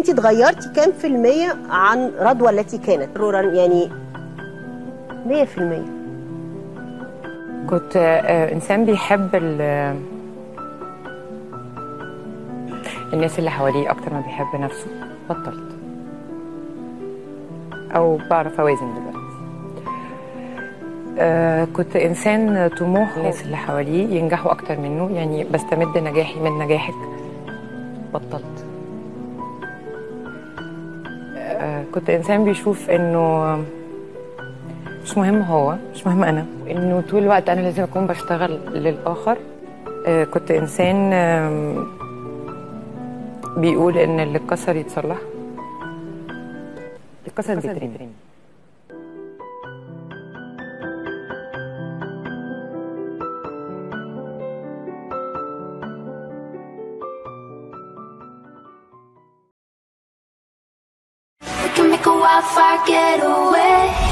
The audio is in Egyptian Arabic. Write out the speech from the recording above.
انت اتغيرتي كام في المية عن رضوى التي كانت مرورا يعني 100% كنت آه، انسان بيحب ال- الناس اللي حواليه اكتر ما بيحب نفسه بطلت او بعرف اوازن دلوقتي آه، كنت انسان طموح الناس اللي حواليه ينجحوا اكتر منه يعني بستمد نجاحي من نجاحك بطلت آه، كنت انسان بيشوف انه مش مهم هو مش مهم انا انه طول الوقت انا لازم اكون بشتغل للاخر آه، كنت انسان آم، بيقول ان اللي اتكسر يتصلح اللي اتكسر بيترمي We can make a wildfire get away.